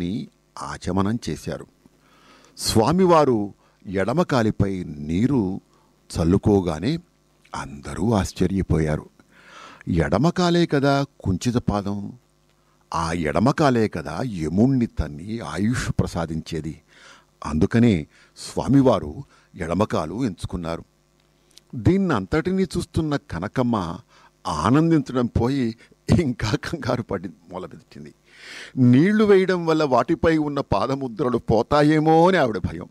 నీటిని ఆచమనం చేశారు స్వామివారు ఎడమకాలిపై నీరు చల్లుకోగానే అందరూ ఆశ్చర్యపోయారు ఎడమకాలే కదా కుంచిత పాదం ఆ ఎడమకాలే కదా యముణ్ణి తన్ని ఆయుష్ ప్రసాదించేది అందుకనే స్వామివారు ఎడమకాలు ఎంచుకున్నారు దీన్ని అంతటినీ చూస్తున్న కనకమ్మ ఆనందించడం పోయి ఇంకా కంగారు పడి మొదలుపెట్టింది నీళ్లు వేయడం వల్ల వాటిపై ఉన్న పాదముద్రలు పోతాయేమో అని ఆవిడ భయం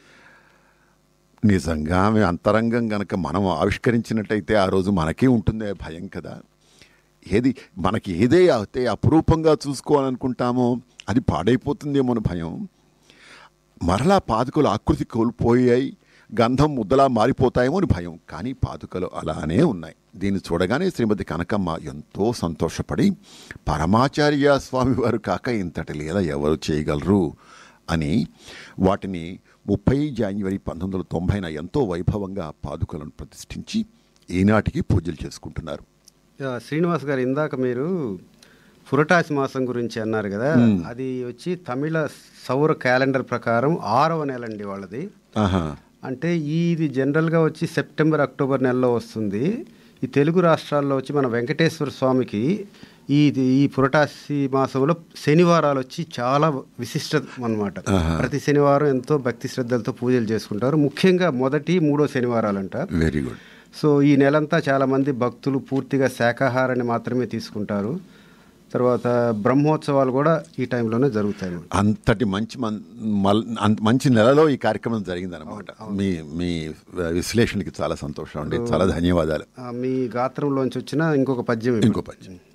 నిజంగా ఆమె అంతరంగం గనక మనం ఆవిష్కరించినట్టయితే ఆ రోజు మనకే ఉంటుందే భయం కదా ఏది మనకి ఏదే అయితే అపురూపంగా చూసుకోవాలనుకుంటామో అది పాడైపోతుందేమో అని భయం మరలా పాదుకలు ఆకృతి కోల్పోయాయి గంధం ముద్దలా మారిపోతాయేమో అని భయం కానీ పాదుకలు అలానే ఉన్నాయి దీన్ని చూడగానే శ్రీమతి కనకమ్మ ఎంతో సంతోషపడి పరమాచార్య స్వామి వారు కాక ఇంతటి లీల ఎవరు చేయగలరు అని వాటిని ముప్పై జాన్వరి పంతొమ్మిది వందల తొంభైన ఎంతో వైభవంగా పాదుకలను ప్రతిష్ఠించి ఈనాటికి పూజలు చేసుకుంటున్నారు యా, శ్రీనివాస్ గారు ఇందాక మీరు పురటాసి మాసం గురించి అన్నారు కదా అది వచ్చి తమిళ సౌర క్యాలెండర్ ప్రకారం ఆరవ నెల అండి వాళ్ళది ఆహా అంటే ఇది జనరల్గా వచ్చి సెప్టెంబర్ అక్టోబర్ నెలలో వస్తుంది ఈ తెలుగు రాష్ట్రాల్లో వచ్చి మన వెంకటేశ్వర స్వామికి ఈ ఈ పురటాసి మాసంలో శనివారాలు వచ్చి చాలా విశిష్టత అన్నమాట ప్రతి శనివారం ఎంతో భక్తి శ్రద్ధలతో పూజలు చేసుకుంటారు ముఖ్యంగా మొదటి మూడో శనివారాలు అంటారు వెరీ గుడ్ సో ఈ నెలంతా చాలామంది భక్తులు పూర్తిగా శాకాహారాన్ని మాత్రమే తీసుకుంటారు తర్వాత బ్రహ్మోత్సవాలు కూడా ఈ టైంలోనే జరుగుతాయి అన్నమాట. అంతటి మంచి మన్- మల్- అంత మంచి నెలలో ఈ కార్యక్రమం జరిగిందనమాట మీ మీ విశ్లేషణకి చాలా సంతోషం అండి చాలా ధన్యవాదాలు ఆ, మీ గాత్రంలోంచి వచ్చిన ఇంకొక పద్యం ఇప్పుడు. ఇంకో పద్యం